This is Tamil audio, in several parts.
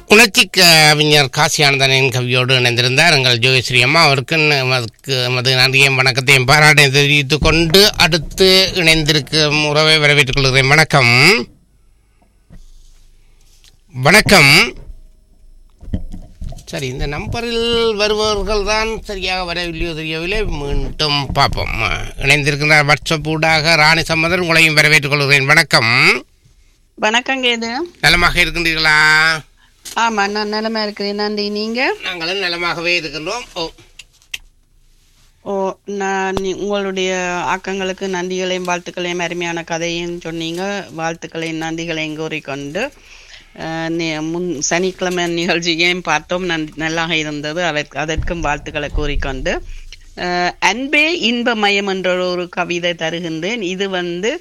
உணர்ச்சி கவிஞர் காசியானந்தனின் கவியோடு இணைந்திருந்தார் எங்கள் ஜோகஸ்ரீ அம்மா அவருக்கு நமக்கு மது நன்றியையும் வணக்கத்தையும் பாராட்டை தெரிவித்துக் கொண்டு அடுத்து இணைந்திருக்கும் உறவை வரவேற்றுக் கொள்கிறேன் வணக்கம் வணக்கம் சரி இந்த நம்பரில் வருபவர்கள் தான் சரியாக வரவில்லையோ தெரியவில்லை மீண்டும் பார்ப்போம் இணைந்திருக்கின்ற வாட்ஸ்அப் ஊடாக ராணி சம்மதர் உங்களையும் வரவேற்றுக் கொள்கிறேன் வணக்கம் வணக்கங்க இது நலமாக இருக்கின்றீர்களா ஆமா நான் நிலமா இருக்கிறேன் நன்றி நீங்க நாங்களும் நலமாகவே இருக்கின்றோம் ஓ ஓ நான் நீ- உங்களுடைய ஆக்கங்களுக்கு நன்றிகளையும் வாழ்த்துக்களையும் அருமையான கதையும் சொன்னீங்க வாழ்த்துக்களையும் நன்றிகளையும் கூறிக்கொண்டு அஹ், நி- முன் சனிக்கிழமை நிகழ்ச்சியையும் பார்த்தோம் நன்- நல்லாக இருந்தது அதற்கு அதற்கும் வாழ்த்துக்களை கூறிக்கொண்டு அஹ், அன்பே இன்பமயம் என்ற ஒரு கவிதை தருகின்றேன் இது வந்து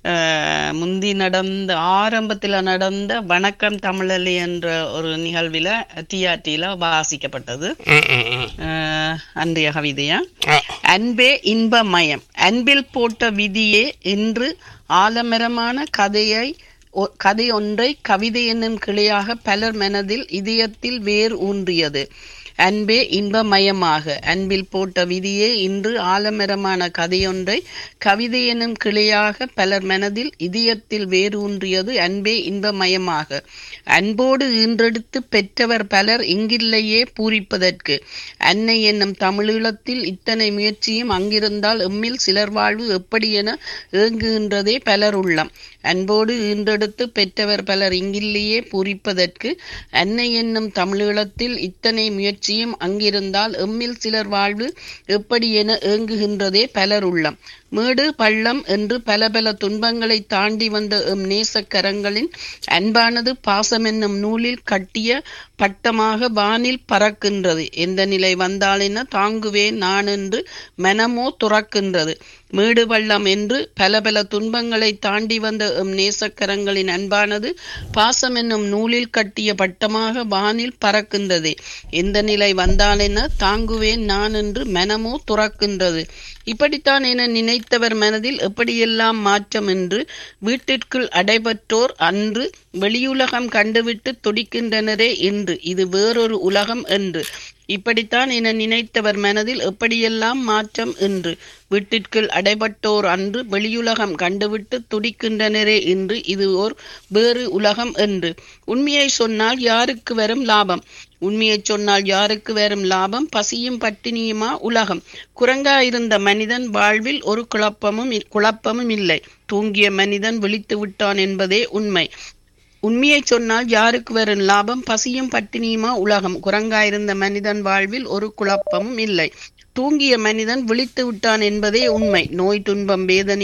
அஹ், முந்தி நடந்த ஆரம்பத்தில் நடந்த வணக்கம் தமிழலி என்ற ஒரு நிகழ்வில் டிஆர்டியில் வாசிக்கப்பட்டது ம், ம், ம். அஹ், அன்றைய கவிதையா ஆ, அன்பே இன்பமயம் அன்பில் போட்ட விதியே இன்று ஆலமரமான கதையை ஒ- கதை ஒன்றை கவிதை என்னும் கிளையாக பலர் மனதில் இதயத்தில் வேர் ஊன்றியது அன்பே இன்பமயமாக அன்பில் போட்ட விதியே இன்று ஆலமரமான கதையொன்றை கவிதை எனும் கிளையாக பலர் மனதில் இதயத்தில் வேரூன்றியது அன்பே இன்பமயமாக அன்போடு ஈன்றெடுத்து பெற்றவர் பலர் இங்கில்லையே பூரிப்பதற்கு அன்னை என்னும் தமிழீழத்தில் இத்தனை முயற்சியும் அங்கிருந்தால் எம்மில் சிலர் வாழ்வு எப்படி என ஏங்குகின்றதே பலர் உள்ளம் அன்போடு ஈன்றெடுத்து பெற்றவர் பலர் இங்கில்லையே பூரிப்பதற்கு அன்னை என்னும் தமிழீழத்தில் இத்தனை முயற்சியும் அங்கிருந்தால் எம்மில் சிலர் வாழ்வு எப்படி என ஏங்குகின்றதே பலர் உள்ளம் மேடு பள்ளம் என்று பல பல துன்பங்களை தாண்டி வந்த எம் நேசக்கரங்களின் அன்பானது பாசம் என்னும் நூலில் கட்டிய பட்டமாக வானில் பறக்கின்றது எந்த நிலை வந்தாலென தாங்குவேன் நான் என்று மனமோ துறக்கின்றது மேடு பள்ளம் என்று பல பல துன்பங்களை தாண்டி வந்த எம் நேசக்கரங்களின் அன்பானது பாசம் என்னும் நூலில் கட்டிய பட்டமாக வானில் பறக்கின்றது எந்த நிலை வந்தாலென தாங்குவேன் நான் என்று மனமோ துறக்கின்றது இப்படித்தான் என நினைத்தவர் மனதில் எப்படியெல்லாம் மாற்றம் என்று வீட்டிற்குள் அடைபற்றோர் அன்று வெளியுலகம் கண்டுவிட்டு துடிக்கின்றனரே இன்று இது வேறொரு உலகம் என்று இப்படித்தான் என நினைத்தவர் மனதில் எப்படியெல்லாம் மாற்றம் என்று வீட்டிற்குள் அடைபட்டோர் அன்று வெளியுலகம் கண்டுவிட்டு துடிக்கின்றனரே இன்று இது ஓர் வேறு உலகம் என்று உண்மையை சொன்னால் யாருக்கு வரும் லாபம் உண்மையை சொன்னால் யாருக்கு வரும் லாபம் பசியும் பட்டினியுமா உலகம் குரங்காயிருந்த மனிதன் வாழ்வில் ஒரு குழப்பமும் இ- குழப்பமும் இல்லை தூங்கிய மனிதன் விழித்து விட்டான் என்பதே உண்மை உண்மையை சொன்னால் யாருக்கு வரும் லாபம் பசியும் பட்டினியுமா உலகம் குரங்காயிருந்த மனிதன் வாழ்வில் ஒரு குழப்பமும் இல்லை தூங்கிய மனிதன் விழித்து விட்டான் என்பதே உண்மை நோய் துன்பம் வேதனை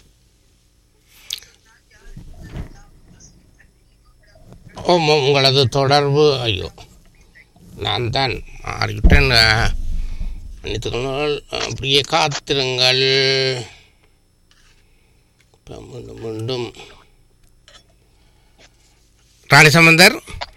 ஓம் ஓம், உங்களது தொடர்பு ஐயோ நான் தான் மாறிவிட்டேன் அஹ், மன்னித்துக்கொள்ளுங்கள் அப்படியே காத்திருங்கள் இப்ப மீண்டும் மீண்டும் ராணி சம்பந்தர்